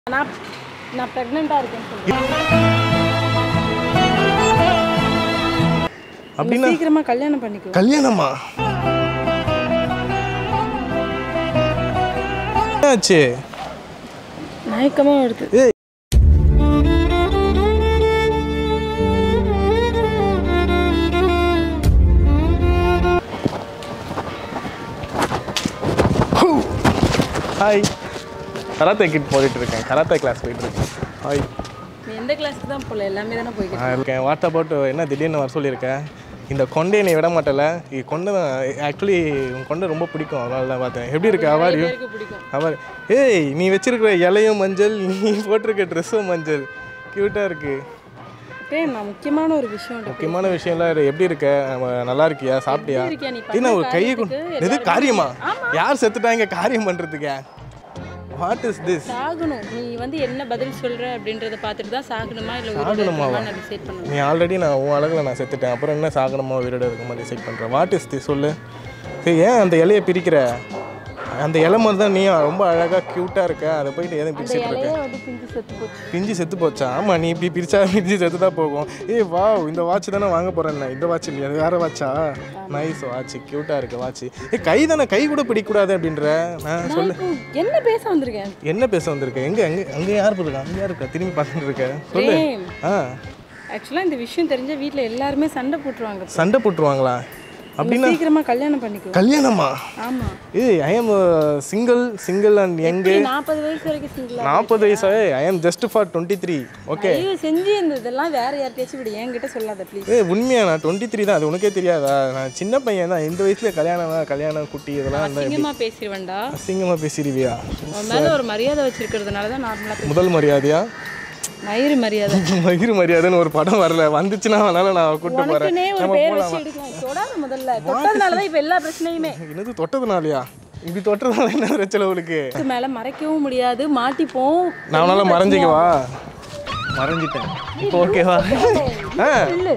நான் நான் ப்ரெக்னெண்ட்டாக இருக்கேன்னு சொல்லுவேன் அப்படின்னா சீக்கிரமாக கல்யாணம் பண்ணிக்கோ கல்யாணமா என்னாச்சு மயக்கமாக வருது ஏய் ஹாய் கராத்தே கிட் போயிட்டு இருக்கேன் கராத்தே கிளாஸ் போயிட்டு இருக்கேன் ஹாய் நீ எந்த கிளாஸ்க்கு தான் போகல எல்லாமே தானே போய்க்கிட்டு நான் இருக்கேன் வாட் அபவுட் என்ன திடீர்னு வர சொல்லியிருக்கேன் இந்த கொண்டே நீ விட மாட்டல இது கொண்டை தான் ஆக்சுவலி உன் கொண்டை ரொம்ப பிடிக்கும் அதனால தான் பார்த்தேன் எப்படி இருக்கு அவார் யூ பேருக்கு பிடிக்கும் அவர் ஏய் நீ வச்சிருக்கிற இலையும் மஞ்சள் நீ போட்டிருக்க ட்ரெஸ்ஸும் மஞ்சள் க்யூட்டாக இருக்கு பிரேம் நான் முக்கியமான ஒரு விஷயம் உன்கிட்ட முக்கியமான விஷயம்லாம் இரு. எப்படி இருக்க நம்ம நல்லா இருக்கியா சாப்பிட்டியா எப்படி இருக்கியா? நீ என்ன பண்ண ஒரு கையை கொண்டு காரியத்துக்கு எது காரியமா யார் செத்துட்டாங்க காரியம் பண்ணுறதுக்கு வாட் இஸ் திஸ் சாகணும் நீ வந்து என்ன பதில் சொல்ற அப்படின்றத பார்த்துட்டு தான் சாகணுமா இல்லை சாகணுமாவா? உயிரோட நான் டிசைட் பண்ணணும் நீ ஆல்ரெடி நான் உன் அழகில் நான் செத்துட்டேன் அப்புறம் என்ன சாகணுமா உயிரோட இருக்குமா டிசைட் பண்ணுறேன் வாட் இஸ் தி சொல்லு சரி ஏன் அந்த இலையை பிரிக்கிற அந்த இலை மாதிரி தான் நீ ரொம்ப அழகாக க்யூட்டாக இருக்க அதை போயிட்டு எதுவும் பிரிச்சுட்டு இருக்க இலையே வந்து பிஞ்சு செத்து போச்சு பிஞ்சு செத்து போச்சா ஆமாம் நீ இப்படி பிரிச்சா பிரிஞ்சு செத்து தான் போகும் ஏய் வா இந்த வாட்ச் தானே வாங்க போகிறேன் இந்த வாட்ச் இல்லையா அது வேற வாட்சா நைஸ் வாட்ச் க்யூட்டாக இருக்கு வாட்ச் ஏ கை தானே கை கூட பிடிக்கக்கூடாது அப்படின்ற நான் சொல்லு இப்போ என்ன பேச வந்திருக்கேன் என்ன பேச வந்திருக்க எங்கே அங்கே அங்கே யார் இருக்கா அங்கே யார் இருக்கா திரும்பி பார்த்துட்டு இருக்க சொல்லு பிரேம் ஆ ஆக்சுவலாக இந்த விஷயம் தெரிஞ்ச வீட்டில் எல்லாருமே சண்டை போட்டுருவாங்க சண்டை போட்டுருவாங்களா அப்படின்னா சீக்கிரமா கல்யாணம் பண்ணிக்கோ கல்யாணமா ஆமா ஏய் I am single single and young நாற்பது வயசு வரைக்கும் சிங்கிளா நாற்பது வயசு I am just for twenty three okay ஐயோ செஞ்சு இந்த இதெல்லாம் வேற யார்கிட்டயாச்சும் விடு என்கிட்ட சொல்லாத ப்ளீஸ் ஏ உண்மையா நான் டுவெண்ட்டி த்ரீ தான் அது உனக்கே தெரியாதா நான் சின்ன பையன் தான் இந்த வயசுல கல்யாணம் தான், கல்யாணம் குட்டி இதெல்லாம் இருந்தா அசிங்கமா பேசிடுவேன்டா அசிங்கமா பேசிடுவியா உன் மேல ஒரு மரியாதை வச்சிருக்கிறதுனால தான் நார்மலா பேச முதல் மரியாதையா மயிறு மரியாதை மகிர் மரியாதைன்னு ஒரு படம் வரல வந்துச்சுன்னா அதனால நான் கூப்பிட்டு போறேன் உனக்குனே ஒரு நம்ம பேர் போலாம் வச்சு எடுக்கலாம் தொடாத முதல்ல தொட்டதுனால தான் இப்போ எல்லா பிரச்சனையுமே என்னது தொட்டதுனாலயா இப்படி தொட்டதுனால என்ன பிரச்சனை உங்களுக்கு இதுக்கு மேல மறைக்கவும் முடியாது மாட்டிப்போம் நான் உன்னால மறைஞ்சிக்கவா மறைஞ்சிட்டேன் இப்போ ஓகேவா ஆ இல்லு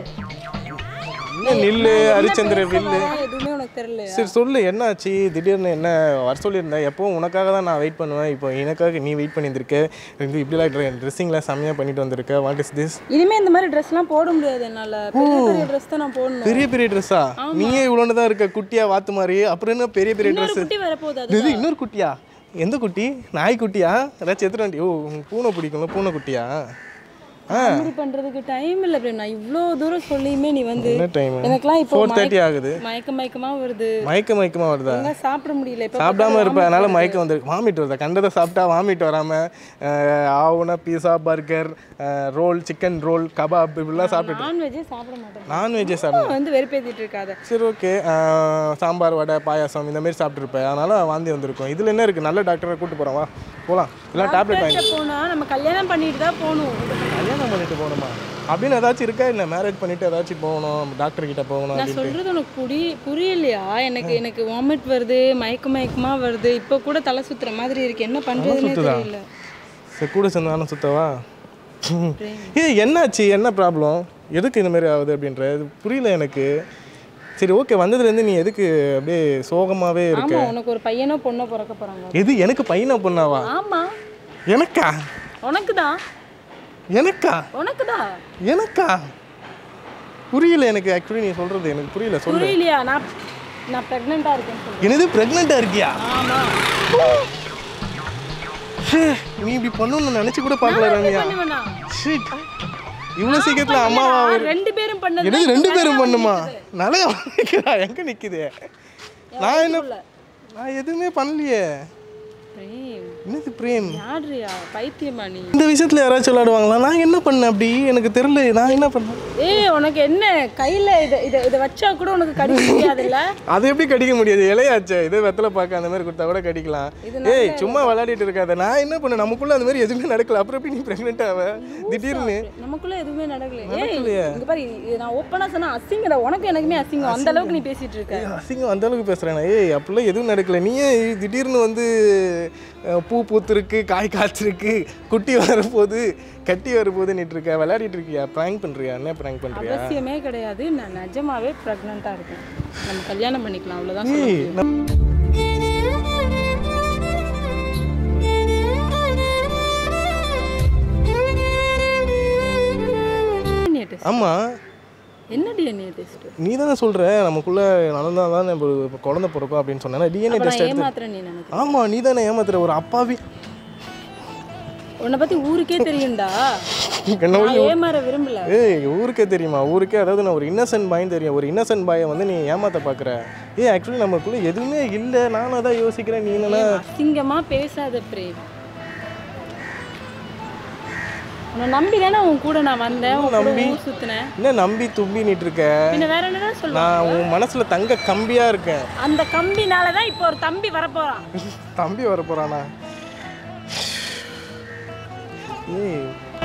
என்ன நில்லு ஹரிச்சந்திர வில்லு அதெல்லாம் எதுவுமே உனக்கு தெரியல சரி சொல்லு என்னாச்சு திடீர்னு என்ன வர சொல்லியிருந்தேன் எப்பவும் உனக்காக தான் நான் வெயிட் பண்ணுவேன் இப்போ எனக்காக நீ வெயிட் பண்ணியிருந்திருக்க இது இப்படிலாம் ட்ரெஸ்ஸிங்லாம் செம்மையாக பண்ணிட்டு வந்திருக்க வாட் இஸ் திஸ் இனிமே இந்த மாதிரி ட்ரெஸ்லாம் போட முடியாது என்னால பெரிய பெரிய ட்ரெஸ் தான் நான் போடணும் பெரிய பெரிய ட்ரெஸ்ஸா நீயே இவ்வளோன்னு தான் இருக்க குட்டியா வாத்து மாதிரி அப்புறம் என்ன பெரிய பெரிய இன்னொரு ட்ரெஸ் குட்டி வரப்போகுது அது இது இன்னொரு குட்டியா எந்த குட்டி நாய் குட்டியா ஏதாச்சும் எடுத்துட்டு வண்டி ஓ உனக்கு பூனை பிடிக்கும்ல பூனை குட்டியா ஆ காமெடி பண்றதுக்கு டைம் இல்ல பிரேம் நான் இவ்வளோ தூரம் சொல்லியுமே நீ வந்து என்ன டைம் எனக்கெல்லாம் இப்போ ஃபோர் தேர்ட்டி ஆகுது மயக்க மயக்கமா வருது மயக்க மயக்கமாக வருதா ஒழுங்கா சாப்பிட முடியல இப்போ சாப்பிடாம இருப்பேன் அதனால மயக்கம் வந்துருக்கு வாமிட் வருதா கண்டதை சாப்பிட்டா வாமிட் வராம அஹ், ஆவுனா pizza burger roll chicken roll kebab இப்படிலாம் சாப்பிட்டுட்டு நான்வெஜ்ஜே சாப்பிட மாட்டேன் நான்வெஜ்ஜே சாப்பிடு வந்து வெறுப்பேத்திட்டு இருக்காத சரி ஓகே சாம்பார் வடை பாயாசம் இந்த மாதிரி சாப்பிட்ருப்பேன் அதனால வாந்தி வந்திருக்கும் இதில் என்ன இருக்குது நல்ல டாக்டரை கூட்டு போகிறோம் வா போகலாம் இல்லை டேப்லெட் வாங்கி டாக்டர் போனா நம்ம கல்யாணம் பண்ணிட்டு தான் போகணும் கல்யாணம் பண்ணிட்டு போகணுமா அப்படின்னு ஏதாச்சும் இருக்கா இல்லை மேரேஜ் பண்ணிட்டு ஏதாச்சும் போகணும் டாக்டர் கிட்ட போகணும் நான் சொல்றது உனக்கு புரி புரியலையா எனக்கு எனக்கு வாமிட் வருது மயக்க மயக்கமா வருது இப்போ கூட தலை சுத்துற மாதிரி இருக்கு என்ன பண்றதுன்னே சுத்துதா? தெரியல சரி கூட சேர்ந்து நானும் சுத்தவா ஏ என்னாச்சு என்ன ப்ராப்ளம் எதுக்கு இந்த மாதிரி ஆகுது அப்படின்ற இது புரியல எனக்கு சரி ஓகே வந்ததுலேருந்து நீ எதுக்கு அப்படியே சோகமாகவே இருக்க ஆமா உனக்கு ஒரு பையனோ பொண்ணோ பிறக்க போறாங்க எது எனக்கு பையனா பொண்ணாவா ஆமா எனக்கா உனக்கு தான் எனக்கா உனக்கு தான் எனக்கா புரியல எனக்கு ஆக்சுவலி நீ சொல்கிறது எனக்கு புரியல சொல்லு புரியலையா நான் நான் ப்ரெக்னெண்ட்டாக இருக்கேன்னு சொல்றேன் என்னது ப்ரெக்னெண்ட்டாக இருக்கியா ஆமா ஷே, நீ இப்படி பண்ணணும்னு நினச்சி கூட பார்க்கல ரம்யா பண்ணுவேனா ஷிட் இவ்வளோ சீக்கிரத்தில் அம்மாவா ரெண்டு பேரும் பண்ணது எனக்கு ரெண்டு பேரும் பண்ணுமா நல்லா நிற்கிறா எங்கே நிற்குது நான் என்ன நான் எதுவுமே பண்ணலையே பிரேம் என்னது பிரேம் யாருயா பைத்தியமா நீ இந்த விஷயத்துல யாராச்சும் விளையாடுவாங்களா நான் என்ன பண்ணேன் அப்படி எனக்கு தெரியல நான் என்ன பண்ணேன் ஏய் உனக்கு என்ன கையில இத இத இத வச்சா கூட உனக்கு கடிக்க முடியாதுல்ல அது எப்படி கடிக்க முடியாது இலையாச்சே இதே வெத்தலை பார்க்க அந்த மாதிரி கொடுத்தா கூட கடிக்கலாம் இது ஏய் சும்மா விளையாடிட்டு இருக்காத நான் என்ன பண்ணேன் நமக்குள்ள அந்த மாதிரி எதுவுமே நடக்கல அப்புறம் எப்படி நீ பிரெக்னெண்ட் ஆவ திடீர்னு நமக்குள்ள எதுவுமே நடக்கல ஏய் இங்க பாரு இது நான் ஓப்பனா சொன்னா அசிங்கடா உனக்கு எனக்குமே அசிங்கம் அந்த அளவுக்கு நீ பேசிட்டு இருக்க ஏய், அசிங்கம் அந்த அளவுக்கு பேசுறேன் ஏய் அப்படிலாம் எதுவும் நடக்கல நீயே திடீர்னு வந்து அஹ், பூ பூத்துருக்கு காய் காய்ச்சிருக்கு குட்டி வரப்போகுது கட்டி வரப்போகுது நிட்டு இருக்க விளையாடிட்டு இருக்கியா ப்ராங்க் பண்றியா என்ன ப்ராங்க் பண்றியா அவசியமே கிடையாது நான் நிஜமாவே ப்ரெக்னெண்டா இருக்கேன் நம்ம கல்யாணம் பண்ணிக்கலாம் அவ்வளவுதான் சொல்ல ஏய் முடியும். நம்ம- ஆமாம் என்ன டிஎன்ஏ டெஸ்ட் நீ தானே சொல்கிற நமக்குள்ளே நடந்தால் தான் நம்ம இப்போ குழந்தை பிறக்கும் அப்படின்னு சொன்னேன் டிஎன்ஏ அப்ப டெஸ்ட் நான் எடுத்து ஏமாத்துறேன் நீ நினைக்கிறேன் ஆமாம் நீ தானே ஏமாத்துற ஒரு அப்பாவி உன்னை பத்தி ஊருக்கே தெரியும்டா என்ன நான் ஏமாற விரும்பல ஏய் ஊருக்கே தெரியுமா ஊருக்கே அதாவது நான் ஒரு இன்னசென்ட் பாய் தெரியும் ஒரு இன்னசென்ட் பாயை வந்து நீ ஏமாத்த பார்க்குற ஏய் ஆக்சுவலி நமக்குள்ளே எதுவுமே இல்லை நானும் அதான் யோசிக்கிறேன் நீ என்னன்னா அசிங்கமா பேசாத பிரேம் உன்னை நம்பி தானே உன் கூட நான் வந்தேன் உன் கூட ஊர் சுத்தினேன் என்ன நம்பி தும்பினிட்டு இருக்க பின்ன வேற என்னடா சொல்லுவேன் நான் உன் மனசில் தங்க கம்பியாக இருக்கேன் அந்த கம்பினால தான் இப்போ ஒரு தம்பி வரப்போறான் தம்பி வர போகிறானா ஏய்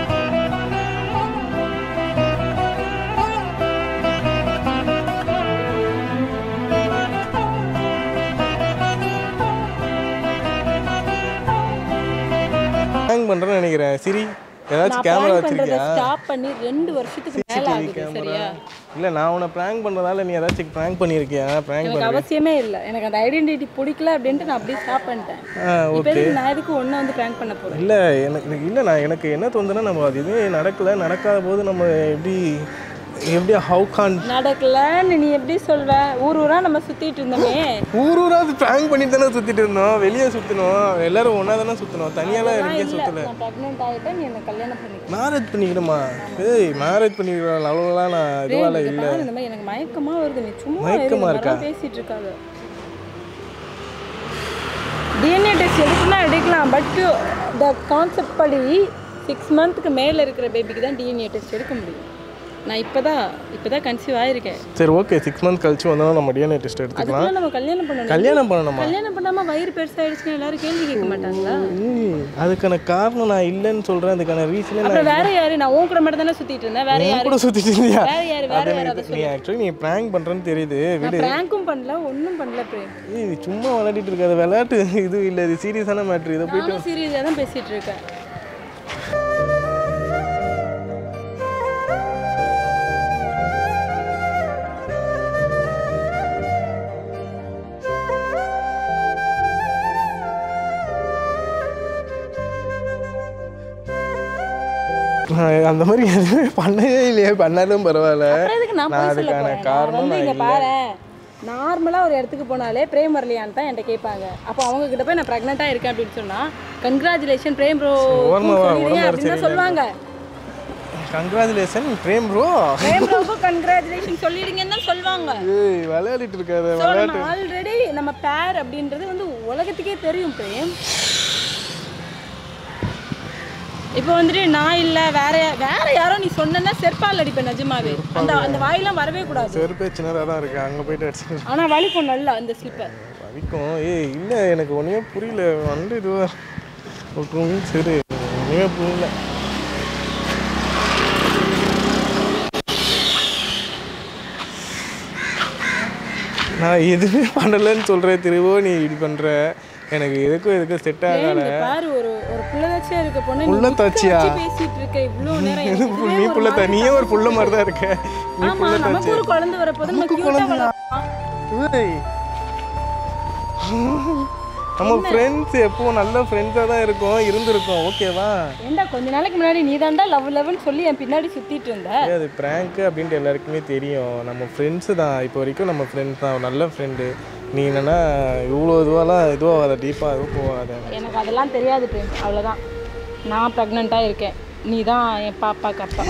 ஹேங் பண்ணுறேன்னு நினைக்கிறேன் சிரி ஏதாச்சும் நான் கேமரா பிளான் பண்றத வச்சிருக்கியா ஸ்டாப் பண்ணி ரெண்டு வருஷத்துக்கு மேல ஆகுது சரியா இல்லை நான் உன்னை ப்ராங்க் பண்ணுறதால நீ ஏதாச்சும் ப்ராங்க் பண்ணியிருக்கியா ப்ராங்க் எனக்கு அவசியமே இல்லை எனக்கு அந்த ஐடென்டிட்டி பிடிக்கல அப்படின்ட்டு நான் அப்படியே ஸ்டாப் பண்ணிட்டேன் ஆ இப்போ எதுக்கு நான் எதுக்கு ஒன்று வந்து ப்ராங்க் பண்ண போறேன் இல்லை எனக்கு இல்லை நான் எனக்கு என்ன தோணுதுன்னா நம்ம அது எதுவுமே நடக்கலை நடக்காத போது நம்ம எப்படி எப்படி ஹவு கான் நடக்கலன்னு நீ எப்படி சொல்வ ஊர் ஊரா நம்ம சுத்திட்டு இருந்தோமே ஊர் ஊராது ப்ராங்க் பண்ணிட்டு தானே சுற்றிட்டு இருந்தோம் வெளியே சுற்றினோம் எல்லாரும் ஒன்றா தானே சுற்றினோம் தனியாலாம் அதெல்லாம் எங்கேயும் இல்ல சுற்றலை நான் ப்ரெக்னென்ட் ஆகிட்டேன் நீ என்ன கல்யாணம் பண்ணிக்க மேரேஜ் பண்ணிக்கிடுமா ஏய் மேரேஜ் பண்ணிக்கிற லெவலெலாம் நான் இதுவால இங்க இல்லை பாரு, இந்த மாதிரி எனக்கு மயக்கமா வருது நீ சும்மா மயக்கமா இரு, இருக்கா? இதெல்லாம் பேசிட்டு இருக்காத டிஎன்ஏ டெஸ்ட் எடுக்கலாம் எடுக்கலாம் பட் த கான்செப்ட் படி சிக்ஸ் மந்த்துக்கு மேலே இருக்கிற பேபிக்கு தான் டிஎன்ஏ டெஸ்ட் எடுக்க முடியும் நான் இப்போ தான் இப்போ தான் கன்சீவ் ஆயிருக்கேன் சரி ஓகே சிக்ஸ் மந்த் கழிச்சு வந்தாலும் நம்ம டிஎன்ஏ டெஸ்ட் எடுத்துக்கலாம் அதுக்குள்ள நம்ம கல்யாணம் பண்ணணும் கல்யாணம் பண்ணணுமா கல்யாணம் பண்ணாம வயிறு பெருசாயிடுச்சுன்னா எல்லாரும் கேள்வி கேட்க மாட்டாங்களா ஏய், அதுக்கான காரணம் நான் இல்லைன்னு சொல்கிறேன் அதுக்கான ரீசனே நான் அப்புறம் வேற யாரு நான் உன் கூட மட்டும் தானே சுத்திட்டு இருந்தேன் வேற என் யாரு கூட சுற்றிட்டு இருந்தியா வேற யாரு வேற அது யாரு நீ- நீ ஆக்சுவலி நீ ப்ராங்க் பண்ணுறேன்னு தெரியுது நான் பிராங்கும் பண்ணல ஒன்றும் பண்ணல பிரேம் ஏய் இது சும்மா விளையாடிட்டு இருக்காது விளையாட்டு இது இல்லை இது சீரியஸான மேட்ரு இதை போய் நானும் சீரியஸாக தான் பேசிட்டு இருக்கேன் நான் அந்த மாதிரி எதுவுமே பண்ணவே இல்லையே பண்ணாலும் பரவாயில்ல அப்புறம் எதுக்கு நான் நான் போய் சொல்ல அதுக்கான போறேன் நான் காரணம் வந்து நான் இங்க இல்லை. பாரு நார்மலாக ஒரு இடத்துக்கு போனாலே பிரேம் வரலையான்னு தான் என்கிட்ட கேட்பாங்க அப்போ அவங்க கிட்ட போய் நான் ப்ரெக்னெண்ட்டாக இருக்கேன் அப்படின்னு சொன்னா கங்க்ராச்சுலேஷன் பிரேம் ப்ரோ ஓரமா வா, உடம்பு அப்படின்னு தான் சொல்லுவாங்க கங்க்ராச்சுலேஷன் பிரேம் ப்ரோ பிரேம் ப்ரோக்கும் கங்க்ராச்சுலேஷன் சொல்லிடுங்கன்னு தான் சொல்லுவாங்க ஏய் விளையாடிட்டு இருக்காத ஸோ நம்ம ஆல்ரெடி நம்ம பேர் அப்படின்றது வந்து உலகத்துக்கே தெரியும் பிரேம் இப்போ வந்துட்டு நான் இல்லை வேற யா- வேற யாரோ நீ சொன்னா செருப்பால் அடிப்பேன் நிஜமாவே அந்த அந்த வாயெல்லாம் வரவே கூடாது செருப்பே சின்னதாக தான் இருக்கு அங்கே போயிட்டு அடிச்சு ஆனா வலிக்கும் நல்லா அந்த ஸ்லிப்பர் வலிக்கும் ஏய் இல்லை எனக்கு ஒன்றுமே புரியல வந்து இதுவாக ஒன்றுமே சரி ஒன்றுமே புரியல நான் எதுவுமே பண்ணலைன்னு சொல்கிறேன் திருவோ நீ இப்படி பண்ணுற எனக்கு எதுக்கும் எதுக்கும் செட் ஆகலை இங்க பாரு ஒரு ஒரு புள்ளதாச்சியா இருக்க பொண்ணு நீ புள்ளத்தாச்சியா? நிக்க வச்சு பேசிட்டு இருக்க இவ்ளோ நேரம் எனக்கு இதுவே நீ ஒரு புள்ள மாதிரி நீயே ஒரு புள்ள மாதிரி தான் இருக்க நீ ஆமா புள்ள நமக்கு ஒரு குழந்தை வரப்போது நம்ம நமக்கு கியூட்டா குழந்தையா? வளர்ப்போம் ஏய். நம்ம ஃப்ரெண்ட்ஸ் எப்பவும் நல்ல ஃப்ரெண்ட்ஸாக தான் இருக்கோம் இருந்திருக்கோம் ஓகேவா ஏண்டா கொஞ்ச நாளைக்கு முன்னாடி நீ தான்டா லவ் லவ்னு சொல்லி என் பின்னாடி சுத்திட்டு இருந்த ஏய், அது ப்ராங்க் அப்படின்ட்டு எல்லாருக்குமே தெரியும் நம்ம ஃப்ரெண்ட்ஸு தான் இப்போ வரைக்கும் நம்ம ஃப்ரெண்ட்ஸ் தான் நல்ல ஃப்ரெண்டு நீ என்னன்னா இவ்வளோ இதுவாலாம் இதுவாகாத டீப்பாக எதுவும் போகாத எனக்கு அதெல்லாம் தெரியாது பிரேம் அவ்வளவுதான் நான் ப்ரெக்னெண்ட்டாக இருக்கேன் நீ தான் என் பாப்பாக்கு அப்பா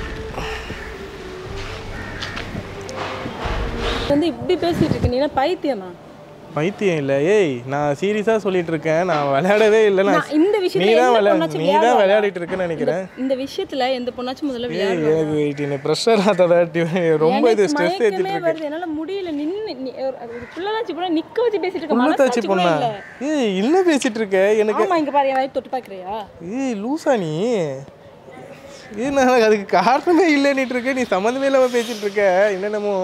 வந்து இப்படி பேசிட்டு இருக்க நீ என்ன பைத்தியமா பைத்தியம் இல்லை ஏய் நான் சீரியஸாக சொல்லிட்டு இருக்கேன் நான் விளையாடவே இல்லை நான் நான் இந்த நீ விஷயத்துல தான் எந்த விளையா பொண்ணாச்சும் நீ தான் விளையாடுவாளா? விளையாடிட்டு இருக்கேன்னு நினைக்கிறேன் இந்த விஷயத்துல எந்த பொண்ணாச்சும் முதல்ல ஏய், விளையாடுவா எனக்கு என்ன ப்ரெஷர் ஆகாதாட்டி ரொம்ப இது எனக்கு ஸ்ட்ரெஸ் ஏற்றிட்டு மயக்கமே இருக்கு வருது என்னால முடியல நின்னு நி- ஒரு ஒரு புள்ளதாச்சி கூட நிக்க வச்சு பேசிட்டு இருக்க உள்ளத்தாச்சி மனசாட்சி கூட பொண்ணா இல்ல ஏய் என்ன பேசிட்டு இருக்க எனக்கு ஆமா இங்க பாரு என் வயிறு தொட்டு பாக்குறியா ஏய் லூசா நீ ஏய் நான் அதுக்கு காரணமே இல்லைன்னுட்டு இருக்க நீ சம்மந்தமே இல்லாமல் பேசிட்டு இருக்க என்னென்னமோ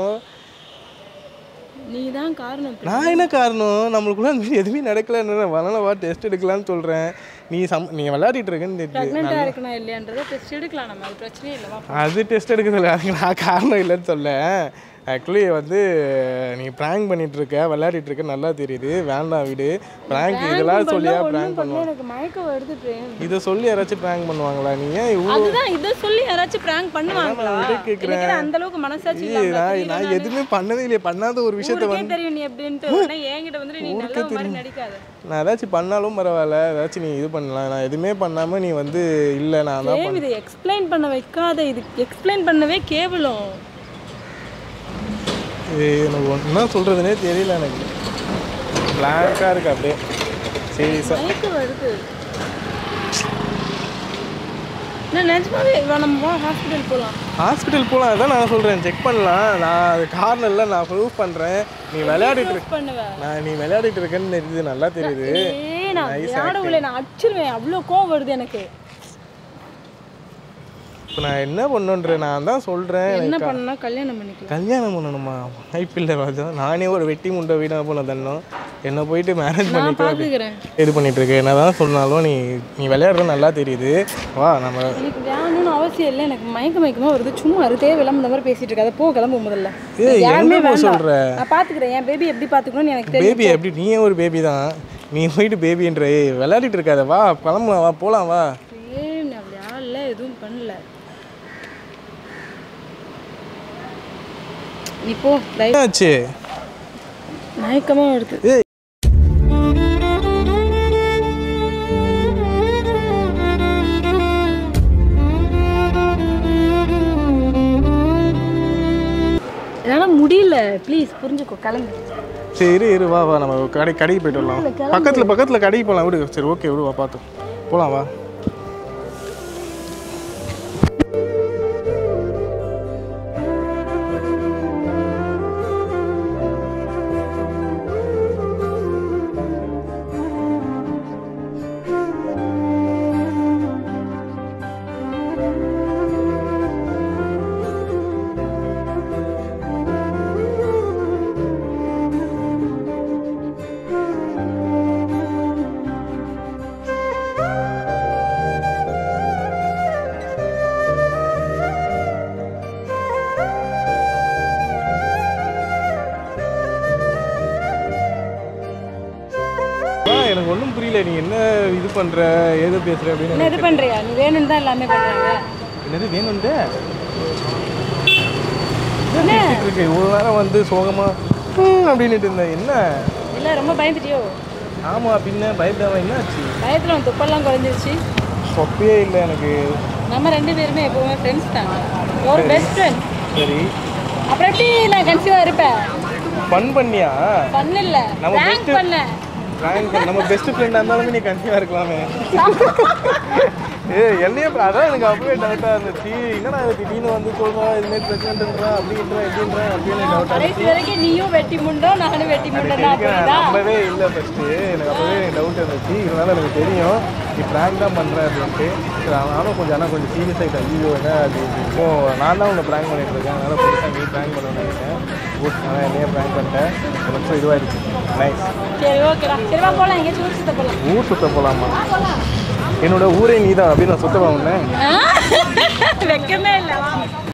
நீ தான் காரணம் பிரியா. நான் என்ன காரணம் நம்மளுக்குள்ள அந்த மாதிரி எதுவுமே நடக்கலன்னு வரலவா டெஸ்ட் எடுக்கலாம்னு சொல்கிறேன் நீ சம் நீ விளையாடிட்டு இருக்கேன்னு தெரியுது. பிரெக்னெண்டா இருக்கணும் இல்லையான்றத டெஸ்ட் எடுக்கலாம் நம்ம அது பிரச்சனையே இல்லவா அது டெஸ்ட் எடுக்கிறது இல்லை அதுக்கு நான் காரணம் இல்லைன்னு சொல்ல ஆக்சுவலி வந்து நீ ப்ராங்க் பண்ணிட்டு இருக்க விளையாடிட்டு இருக்க நல்லா தெரியுது வேண்டாம் விடு ப்ராங்க் இதெல்லாம் சொல்லியா ப்ராங்க் பண்ணுவாங்க எனக்கு மயக்கம் வருது பிரேம் இதை சொல்லி யாராச்சும் ப்ராங்க் பண்ணுவாங்களா நீ ஏன் இவ்வளோ அதுதான் இதை சொல்லி யாராச்சும் பிராங்க் பண்ணுவாங்களா நான் விட கேட்குறேன் எனக்கு அந்த அளவுக்கு மனசாட்சி ஏய், இல்லாம நான் நான் எதுவுமே பண்ணதே இல்லையே பண்ணாத ஒரு விஷயத்த ஊருக்கே தெரியும் நீ எப்படின்ட்டு ஆனா என்கிட்ட வந்து நீ நல்ல மாதிரி நடிக்காத நான் ஏதாச்சும் பண்ணாலும் பரவாயில்ல ஏதாச்சும் நீ இது பண்ணலாம் நான் எதுவுமே பண்ணாமல் நீ வந்து இல்லை நான் தான் ஏன் இதை எக்ஸ்பிளைன் பண்ண வைக்காத இது எக்ஸ்பிளைன் பண்ணவே கேவலம் ஏய், எனக்கு என்ன சொல்கிறதுனே தெரியல எனக்கு பிளாங்காக இருக்கு அப்படியே சரி சார் மயக்கம் வருது நான் நிஜமாவே வா, நம்ம ஹாஸ்பிட்டல் போகலாம் ஹாஸ்பிட்டல் போகலாம் அதான் நான் சொல்கிறேன் செக் பண்ணலாம் நான் அது கார்னரில் நான் ப்ரூவ் பண்ணுறேன் நீ விளையாடிட்டு இருக்க பண்ணுவேன் நான் நீ விளையாடிட்டு இருக்கேன்னு தெரியுது நல்லா தெரியுது ஏய் நான் விளையாடவில்லை நான் அடிச்சிருவேன் அவ்வளோ கோவம் வருது எனக்கு இப்போ நான் என்ன பண்ணுன்ற நான் தான் சொல்கிறேன் என்ன பண்ணா கல்யாணம் பண்ணிக்கலாம் கல்யாணம் பண்ணணுமா வாய்ப்பில்லை ராஜா நானே ஒரு வெட்டி முண்டை வீடாக போன தண்டம் என்னை போயிட்டு மேரேஜ் நான் பண்ணிட்டு பார்த்துக்கிறேன் இது பண்ணிட்டு இருக்க என்ன தான் சொன்னாலும் நீ நீ விளையாடுறது நல்லா தெரியுது வா நம்ம எனக்கு வேணும்னு அவசியம் இல்லை எனக்கு மயக்க மயக்கமாக வருது சும்மா அது தேவையில்லாம இந்த மாதிரி பேசிட்டு இருக்காத போ கிளம்பு முதல்ல ஏய், யாருமே எங்க போ வேண்டாம் சொல்ற? நான் பார்த்துக்கிறேன் என் பேபி எப்படி பார்த்துக்கணும்னு எனக்கு தெரியும் பேபி எப்படி நீயே ஒரு பேபி தான் நீ போயிட்டு பேபின்ற ஏய் விளையாடிட்டு இருக்காத வா கிளம்பலாம் வா போகலாம் வா ஏய் நான் விளையாடல எதுவும் பண்ணல நீ போ ரைட் என்னாச்சு மயக்கமாக வருது ஏய் என்னால் முடியல ப்ளீஸ் புரிஞ்சுக்கோ கிளம்பு சரி இரு இரு வா வா நம்ம கடை கடைக்கு போயிட்டு வரலாம் பக்கத்தில் பக்கத்தில் கடைக்கு போகலாம் விடு சரி ஓகே விடு வா பார்த்து போகலாம் வா வா எனக்கு ஒன்றும் புரியல நீ என்ன இது பண்ணுற ஏதோ பேசுகிற அப்படின்னு என்ன இது பண்ணுறியா நீ வேணும்னு தான் எல்லாமே பண்ணுறாங்க என்னது வேணும்ட்டு என்ன இருக்கு இவ்வளோ நேரம் வந்து சோகமாக அப்படின்ட்டு இருந்தேன் என்ன இல்லை ரொம்ப பயந்துட்டியோ ஆமாம் பின்ன பயப்படாம என்னாச்சு பயத்தில் உன் துப்பெல்லாம் குறைஞ்சிருச்சு சொப்பே இல்லை எனக்கு நம்ம ரெண்டு பேருமே எப்பவுமே ஃப்ரெண்ட்ஸ் தான் ஒரு பெஸ்ட் ஃப்ரெண்ட் சரி அப்புறம் எப்படி நான் கன்சீவாக இருப்பேன் ஃபன் பண்ணியா பண்ணல நம்ம பிராங்க் best- பண்ணேன் prank பண்ண- நம்ம பெஸ்ட் ஃப்ரெண்டாக இருந்தாலுமே நீ கன்ஃபியூவாக இருக்கலாமே ஏ என்னையே பா- அதான் எனக்கு அப்பவே டவுட்டாக இருந்துச்சு என்னடா இது திடீர்னு வந்து சொல்கிறோம் இதுமாரி பிரச்சனைன்றா அப்படின்றா எப்படின்றா அப்படின்னு டவுட்டாக கடைசி வரைக்கும் நீயும் வெட்டி முண்டோ நானும் வெட்டி முண்டோ தான் எனக்கு புரியுதா நம்பவே இல்லை ஃபஸ்ட்டு எனக்கு அப்பவே டவுட் இருந்துச்சு இதனால எனக்கு தெரியும் நீ ப்ராங்க் தான் பண்ணுற அப்படின்ட்டு சரி நானும் கொஞ்சம் ஆனால் கொஞ்சம் சீரியஸ் ஆகிட்டேன் ஐயோ என்ன அது இப்போ நான் தான் உங்களை ப்ராங்க் பண்ணிட்டு இருக்கேன் அதனால் பெருசாக நீ ப்ராங்க் பண்ணணும்னு நினைக்கிறேன் குட் நான் என்னையே ப்ராங்க் பண்ணிட்டேன் கொஞ்சம் இதுவாகிடுச்சு நைஸ் சரி ஓகேடா சரி வா போகலாம் எங்கேயாச்சும் ஊர் சுத்த போகலாம் ஊர் சுத்த போகலாமா என்னோட ஊரே நீ தான் அப்படின்னு நான் சுத்த உடனே வெக்கமே இல்லை வா